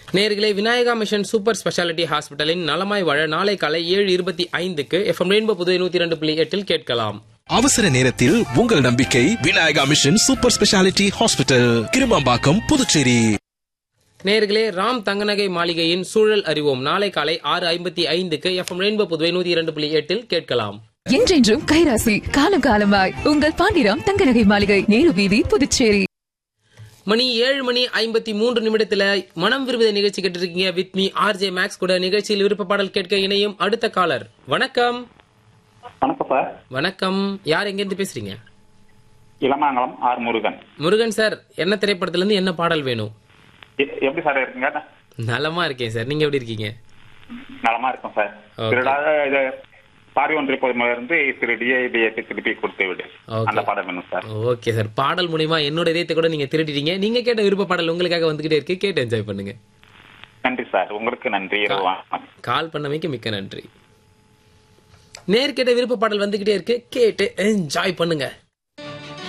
நேர்களே Vinayaka mission super speciality ஹாஸ்பிட்டலின் நலமாய் வாழ நாளை காலை ஏழு இருபத்தி ஐந்துக்கு எஃப்எம் ரெயின்போ புதுவை நூத்தி ரெண்டு புள்ளி எட்டில் கேட்கலாம் அவசர நேரத்தில் உங்கள் நம்பிக்கை Vinayaka mission super speciality hospital Kirumampakkam Puducherry நேர்களே ராம் தங்கநகை மாளிகையின் சூழல் அறிவோம் நாளை காலை ஆறு ஐம்பத்தி ஐந்துக்கு எஃப்எம் ரெயின்போ புதுவை நூத்தி இரண்டு புள்ளி எட்டில் கேட்கலாம் என்றென்றும் கைராசி காலம் காலமாய் உங்கள் பாண்டிராம் தங்கநகை மாளிகை நேரு வீதி புதுச்சேரி மணி ஏழு மணி ஐம்பத்தி மூன்று நிமிடத்துல மனம் விரும்புத நிகழ்ச்சி கேட்டிருக்கீங்க வித் மீ ஆர்ஜே மேக்ஸ் கூட நிகழ்ச்சியில் விருப்ப பாடல் கேட்க இணையும் அடுத்த காலர் வணக்கம் வணக்கம் சார் வணக்கம் யார் எங்கேருந்து பேசுறீங்க இளமாங்கலம் ஆர் முருகன் முருகன் சார் என்ன திரைப்படத்துல இருந்து என்ன பாடல் வேணும் எ- எப்படி சார் இருக்குங்க நலமா இருக்கேன் சார் நீங்க எப்படி இருக்கீங்க நலமா இருக்கும் சார் Okay. திருடாத இது பாரி ஒன்றை பொதுமையில இருந்து திருடியே இதையத்தை திருப்பி கொடுத்து விடு Okay. அந்த படம் வேணும் சார் ஓகே சார் பாடல் மூலியமா என்னோட இதயத்தை கூட நீங்க திருடிட்டீங்க நீங்க கேட்ட விருப்ப பாடல் உங்களுக்காக வந்துகிட்டே இருக்கு கேட்டு என்ஜாய் பண்ணுங்க நன்றி சார் உங்களுக்கு நன்றி இரவு வணக்கம் கால் பண்ணமைக்கு மிக்க நன்றி நேர் கேட்ட விருப்ப பாடல் வந்துகிட்டே இருக்கு கேட்டு என்ஜாய் பண்ணுங்க